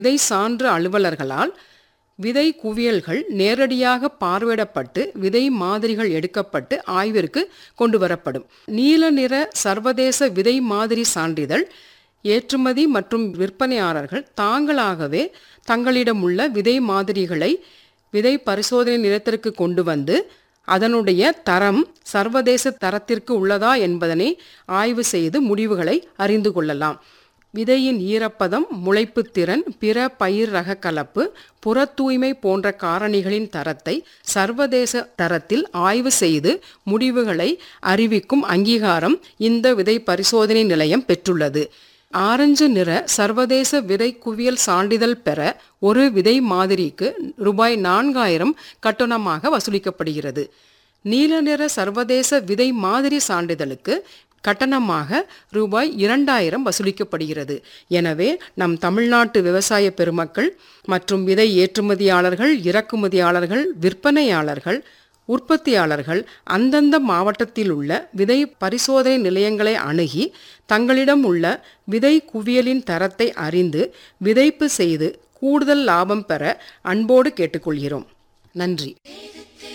விதை சான்று அலுவலர்களால் விதை குவியல்கள் நேரடியாக பார்வையிடப்பட்டு விதை மாதிரிகள் எடுக்கப்பட்டு ஆய்விற்கு கொண்டு வரப்படும் நீல நிற சர்வதேச விதை மாதிரி சான்றிதழ் ஏற்றுமதி மற்றும் விற்பனையாளர்கள் தாங்களாகவே தங்களிடமுள்ள விதை மாதிரிகளை விதை பரிசோதனை நிலையத்திற்கு கொண்டு வந்து அதனுடைய தரம் சர்வதேச தரத்திற்கு உள்ளதா என்பதனை ஆய்வு செய்து முடிவுகளை அறிந்து கொள்ளலாம் விதையின் ஈரப்பதம் முளைப்புத் திறன் பிற பயிர் ரக கலப்பு புற தூய்மை போன்ற காரணிகளின் தரத்தை சர்வதேச தரத்தில் ஆய்வு செய்து முடிவுகளை அறிவிக்கும் அங்கீகாரம் இந்த விதை பரிசோதனை நிலையம் பெற்றுள்ளது ஆரஞ்சு நிற சர்வதேச விதை குவியல் சான்றிதழ் பெற ஒரு விதை மாதிரிக்கு ரூபாய் நான்காயிரம் கட்டணமாக வசூலிக்கப்படுகிறது நீல நிற சர்வதேச விதை மாதிரி சான்றிதழுக்கு கட்டணமாக ரூபாய் இரண்டாயிரம் வசூலிக்கப்படுகிறது எனவே நம் தமிழ்நாட்டு விவசாய பெருமக்கள் மற்றும் விதை ஏற்றுமதியாளர்கள் இறக்குமதியாளர்கள் விற்பனையாளர்கள் உற்பத்தியாளர்கள் அந்தந்த மாவட்டத்தில் உள்ள விதை பரிசோதனை நிலையங்களை அணுகி தங்களிடம் உள்ள விதை குவியலின் தரத்தை அறிந்து விதைப்பு செய்து கூடுதல் லாபம் பெற அன்போடு கேட்டுக்கொள்கிறோம் நன்றி